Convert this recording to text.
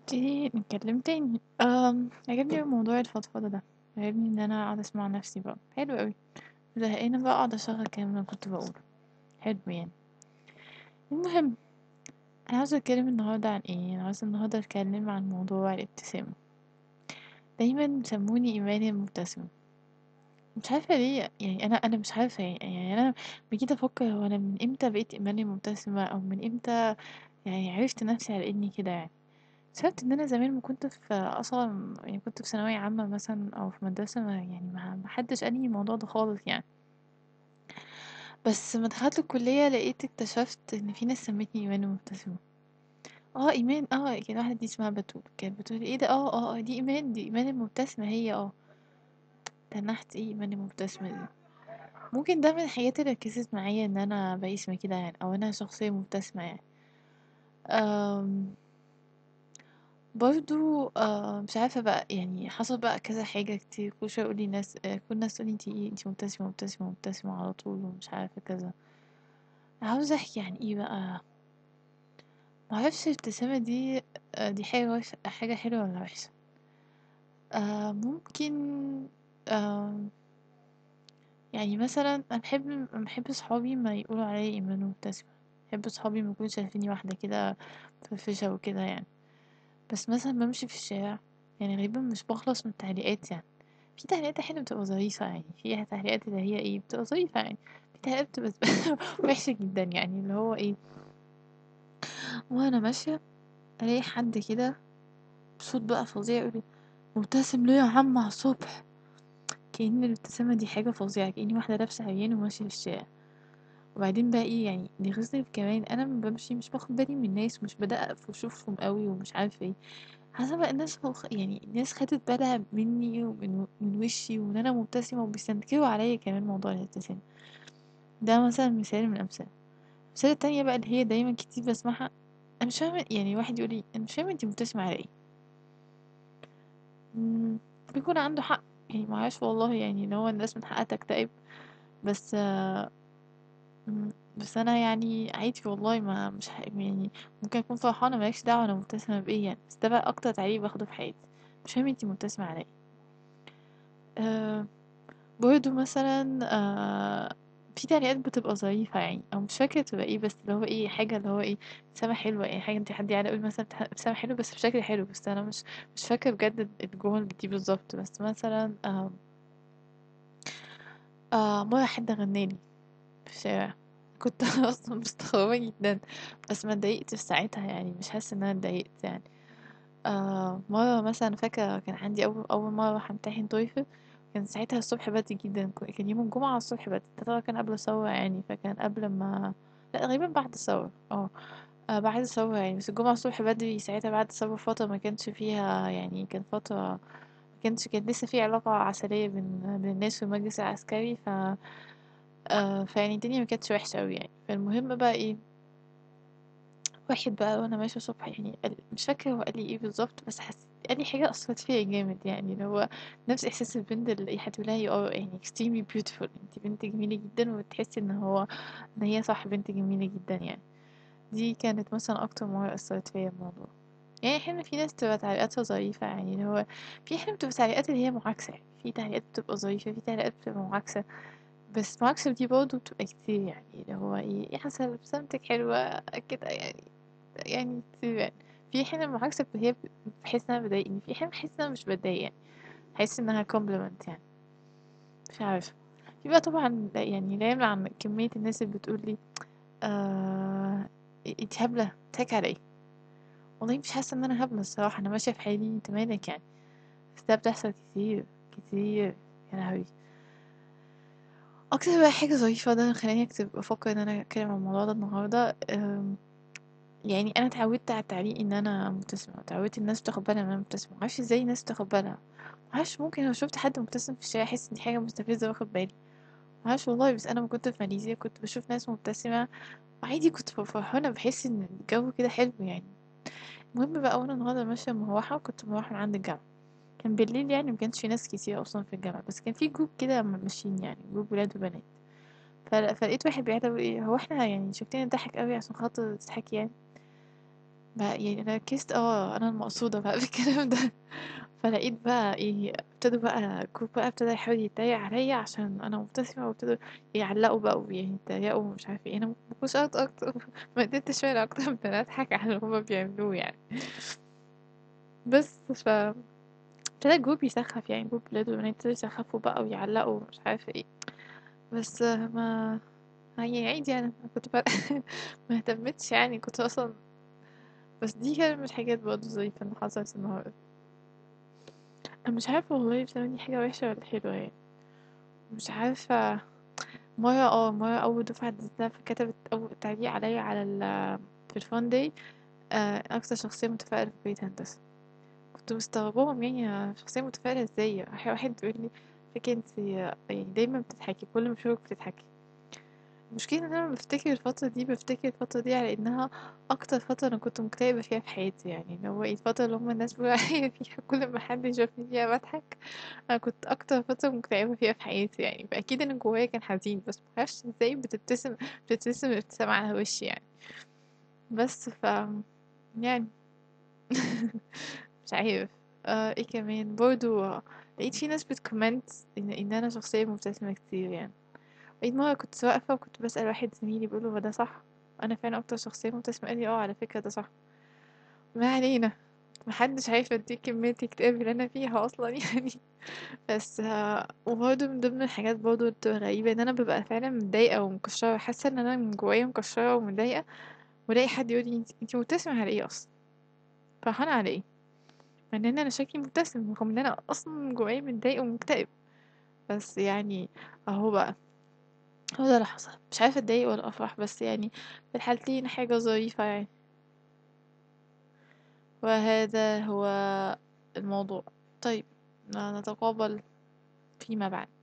نبتدي نتكلم تاني أم عجبني أوي موضوع الفضفضة ده عجبني ان انا اقعد اسمع نفسي بقى حلو اوي زهقانة بقى اقعد اشغل الكلام اللي أنا كنت بقوله حلو يعني المهم انا عاوزة اتكلم النهاردة عن ايه انا عاوزة النهاردة اتكلم عن موضوع الابتسامة دايما سموني ايمان المبتسم مش عارفة ليه يعني انا انا مش عارفة يعني انا بجيت افكر هو انا من امتى بقيت ايمان المبتسمة او من امتى يعني عرفت نفسي على اني كده يعني اكتشفت ان انا زمان ما كنت في اصلا يعني كنت في ثانويه عامه مثلا او في مدرسه ما يعني ما ما حدش قال لي الموضوع ده خالص يعني بس لما دخلت الكليه لقيت اكتشفت ان في ناس سمتني ايمان المبتسمه اه ايمان اه كان واحده دي اسمها بتول كانت بتقول ايه ده اه اه آه، دي ايمان دي ايمان المبتسمه هي اه تنحت ايه ايمان المبتسمه دي ممكن ده من الحاجات اللي ركزت معايا ان انا بقى اسمي كده يعني او انا شخصيه مبتسمه يعني أم برضه آه مش عارفة بقى يعني حصل بقى كذا حاجة كتير كل شوية يقولي ناس آه كل الناس تقولي انتي ايه انتي مبتسمة مبتسمة مبتسمة على طول ومش عارفة كذا عاوزة احكي عن ايه بقى معرفش الابتسامة دي آه دي حاجة وحشة حاجة حلوة ولا وحشة آه ممكن آه يعني مثلا انا بحب بحب صحابي ما يقولوا عليا ايمان مبتسمة بحب صحابي ما يكونوا شايفيني واحدة كده فرفشة وكده يعني بس مثلا بمشي في الشارع يعني غالبا مش بخلص من التعليقات يعني في تعليقات احيانا بتبقى ظريفة يعني في تعليقات اللي هي ايه بتبقى ظريفة يعني في تعليقات بتبقى وحشة جدا يعني اللي هو ايه وانا ماشية الاقي حد كده بصوت بقى فظيع يقولي مبتسم ليه يا عم على الصبح كأن الابتسامة دي حاجة فظيعة كأني واحدة لابسة عيان وماشية في الشارع وبعدين بقى ايه يعني اللي يغيظني كمان انا لما بمشي مش باخد بالي من الناس مش بدقق في وشوفهم قوي ومش عارفه ايه حاسه بقى الناس فوق يعني الناس خدت بالها مني ومن من وشي وان انا مبتسمه وبيستنكروا عليا كمان موضوع الابتسامه ده مثلا مثال من الامثله المثال التانية بقى اللي هي دايما كتير بسمعها انا مش فاهمه يعني واحد يقول لي انا مش فاهمه انتي مبتسمه على ايه مم، بيكون عنده حق يعني معرفش والله يعني ان هو الناس من حقها تكتئب بس مم، بس انا يعني عادي والله ما مش ح... يعني ممكن اكون فرحانه مالكش دعوه انا مبتسمه بايه يعني بس ده بقى اكتر تعليق باخده في حياتي مش فاهمه انتي مبتسمه على ايه أه برضه مثلا أه في تعليقات بتبقى ظريفة يعني او مش فاكرة تبقى ايه بس اللي هو ايه حاجة اللي هو ايه ابتسامة حلوة يعني حاجة انت حد يقعد يقول مثلا ابتسامة حلوة بس بشكل حلو بس انا مش مش فاكرة بجد الجمل دي بالظبط بس مثلا أه أه مرة حد غنالي في الشارع كنت اصلا مستغربة جدا بس ما اتضايقتش ساعتها يعني مش حاسة ان انا اتضايقت يعني آه مرة مثلا فاكرة كان عندي أول أول مرة أروح أمتحن تويفل كان ساعتها الصبح بدري جدا ك- كان يوم الجمعة الصبح بدري ده طبعا كان قبل الثورة يعني فكان قبل ما لا غالبا بعد الثورة اه آه، بعد الثورة يعني بس الجمعة الصبح بدري ساعتها بعد الثورة فترة ما كانش فيها يعني كان فترة ما كانش كان لسه في علاقة عسلية بين بين الناس والمجلس العسكري ف آه فيعني الدنيا ما كانتش وحشة أوي يعني فالمهم بقى ايه واحد بقى وانا ماشية الصبح يعني قال مش فاكرة هو قال لي ايه بالظبط بس حس قال لي حاجة أثرت فيا جامد يعني اللي هو نفس إحساس البنت اللي أي حد يقولها اه يعني extremely beautiful انتي بنت جميلة جدا وتحسي ان هو ان هي صح بنت جميلة جدا يعني دي كانت مثلا أكتر مرة أثرت فيا الموضوع يعني احيانا في ناس تبقى تعليقاتها ظريفة يعني اللي هو في احيانا بتبقى تعليقات اللي هي معاكسة يعني في تعليقات بتبقى ظريفة في تعليقات بتبقى معاكسة بس معاكسة دي برضه بتبقى كتير يعني اللي هو ايه يا حسن ابتسامتك حلوة كده يعني يعني كتير يعني في حين المعاكسة هي بحس انها بتضايقني في حين بحس انها مش بتضايق يعني بحس انها compliment يعني مش عارفة في بقى طبعا يعني لا يمنع عن كمية الناس اللي بتقولي آه انت هبلة تاك على ايه والله مش حاسة ان انا هبلة الصراحة انا ماشية في حالي انت مالك يعني بس ده بتحصل كتير كتير يا لهوي اكتر بقى حاجة ظريفة ده خلاني اكتب افكر ان انا اتكلم عن الموضوع ده النهاردة أم، يعني انا اتعودت على التعليق ان انا مبتسمة اتعودت الناس تاخد بالها ان انا مبتسمة معرفش ازاي الناس تاخد بالها معرفش ممكن لو شفت حد مبتسم في الشارع احس ان دي حاجة مستفزة واخد بالي معرفش والله بس انا لما كنت في ماليزيا كنت بشوف ناس مبتسمة وعادي كنت فرحانة بحس ان الجو كده حلو يعني المهم بقى وانا النهارده ماشية مروحة كنت مروحة من عند الجامعة كان بالليل يعني مكانش في ناس كتير اصلا في الجامعة بس كان في جروب كده ماشيين يعني جروب ولاد وبنات فل- فلقيت واحد بيعلق ايه هو احنا يعني شفتنا نضحك قوي عشان خاطر تضحكي يعني بقى يعني أنا ركزت اه أنا المقصودة بقى بالكلام ده فلقيت بقى ايه ابتدوا بقى الجروب بقى ابتدى يحاول يتريق عليا عشان انا مبتسمة وابتدوا يعلقوا بقى ويعني يتريقوا ومش عارفة ايه انا مكنتش اكتر اكتر ما قدرتش فعلا اكتر من ان اضحك على اللي هما بيعملوه يعني بس ف ابتدى الجروب يسخف يعني جروب ولاد وبنات ابتدوا يسخفوا بقى ويعلقوا ومش عارفة ايه بس ما يعني عادي يعني أنا كنت بقى ما اهتمتش يعني كنت اصلا بس دي كانت من الحاجات برضه ظريفة اللي حصلت النهاردة انا مش عارفة والله بصراحة دي حاجة وحشة ولا حلوة يعني مش عارفة مرة اه مرة أول دفعة نزلتها فكتبت أول تعليق عليا على ال في الفان داي آه، أكتر شخصية متفائلة في كلية هندسة كنت مستغرباهم يعني آه، شخصية متفائلة ازاي واحد واحد بيقول لي فاكر انت يعني دايما بتضحكي كل ما اشوفك بتضحكي المشكلة ان انا بفتكر الفترة دي بفتكر الفترة دي على انها اكتر فترة انا كنت مكتئبة فيها في حياتي يعني اللي هو ايه الفترة اللي هما الناس بيقولوا عليا فيها كل ما حد يشوفني فيها بضحك انا كنت اكتر فترة مكتئبة فيها في حياتي يعني فاكيد ان جوايا كان حزين بس معرفش ازاي بتبتسم بتبتسم ابتسامة على وشي يعني بس ف يعني مش عارف آه ايه كمان برضو آه، لقيت في ناس بتكومنت ان ان انا شخصية مبتسمة كتير يعني لقيت مرة كنت واقفة وكنت بسأل واحد زميلي بقوله هو ده صح انا فعلا اكتر شخصية مبتسمة قال لي اه على فكرة ده صح ما علينا محدش عارف قد ايه كمية الاكتئاب اللي انا فيها اصلا يعني بس آه، وبرضه من ضمن الحاجات برضه اللي بتبقى غريبة ان انا ببقى فعلا متضايقة ومكشرة حاسة ان انا من جوايا مكشرة ومتضايقة والاقي حد يقول لي انتي مبتسمة على ايه اصلا فرحانة على ايه مع ان انا شكلي مبتسم رغم ان انا اصلا من جوايا متضايق ومكتئب بس يعني اهو بقى هو ده اللي حصل مش عارفة اتضايق ولا افرح بس يعني في الحالتين حاجة ظريفة يعني وهذا هو الموضوع طيب نتقابل فيما بعد